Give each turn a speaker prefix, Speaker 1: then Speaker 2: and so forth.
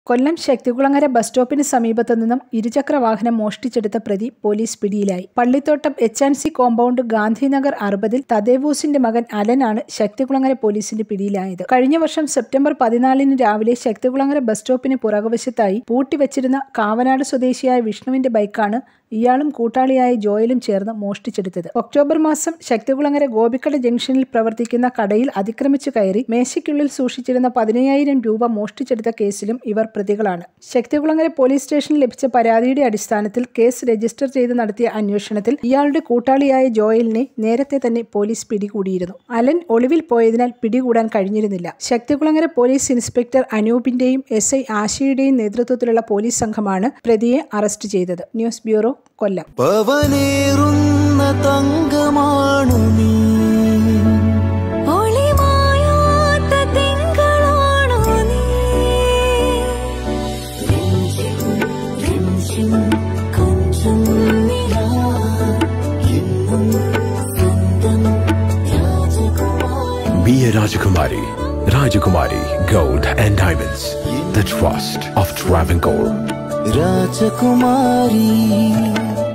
Speaker 1: കൊല്ലം Sakthikulangara bus സ്റ്റോപ്പിന് സമീപത്തു നിന്നും ഇരുചക്ര വാഹനം മോഷ്ടിച്ചെടുത്ത പ്രതി പോലീസ് പിടിയിലായി Pallithottam H and C compound Gandhinagar അറുപതിൽ തദേവൂസിന്റെ മകൻ അലനാണ് ശക്തികുളങ്ങര പോലീസിന്റെ പിടിയിലായത് കഴിഞ്ഞ വർഷം സെപ്റ്റംബർ പതിനാലിന് രാവിലെ ശക്തികുളങ്ങര ബസ് സ്റ്റോപ്പിന് പുറകുവശത്തായി പൂട്ടിവച്ചിരുന്ന കാവനാട് സ്വദേശിയായ വിഷ്ണുവിന്റെ ബൈക്കാണ് ഇയാളും കൂട്ടാളിയായ ജോയലും ചേർന്ന് മോഷ്ടിച്ചെടുത്തത് ഒക്ടോബർ മാസം ശക്തികുളങ്ങര ഗോപിക്കട ജംഗ്ഷനിൽ പ്രവർത്തിക്കുന്ന കടയിൽ അതിക്രമിച്ചു കയറി മേശയ്ക്കുള്ളിൽ സൂക്ഷിച്ചിരുന്ന പതിനയ്യായിരം രൂപ മോഷ്ടിച്ചെടുത്ത കേസിലും ഇവർ പ്രതികളാണ് ശക്തികുളങ്ങര പോലീസ് സ്റ്റേഷനിൽ ലഭിച്ച പരാതിയുടെ അടിസ്ഥാനത്തിൽ കേസ് രജിസ്റ്റർ ചെയ്ത് നടത്തിയ അന്വേഷണത്തിൽ ഇയാളുടെ കൂട്ടാളിയായ ജോയലിനെ നേരത്തെ തന്നെ പോലീസ് പിടികൂടിയിരുന്നു അലൻ ഒളിവിൽ പോയതിനാൽ പിടികൂടാൻ കഴിഞ്ഞിരുന്നില്ല ശക്തികുളങ്ങര പോലീസ് ഇൻസ്പെക്ടർ അനൂപിന്റെയും എസ് ഐ ആശയുടെയും നേതൃത്വത്തിലുള്ള പോലീസ് സംഘമാണ് പ്രതിയെ അറസ്റ്റ് ചെയ്തത് ന്യൂസ് ബ്യൂറോ കൊല്ലം
Speaker 2: പവനേറുന്ന തങ്കമാണു നീ
Speaker 3: ഒളിമായാത്ത തിങ്കളാണോ നീ രഞ്ജിം കൊഞ്ചം നിലാ എന്നും സ്വന്തം രാജകുമാരി
Speaker 4: Be a Rajakumari. Rajakumari Gold and Diamonds. The trust of Travancore.
Speaker 2: രാജകുമാരി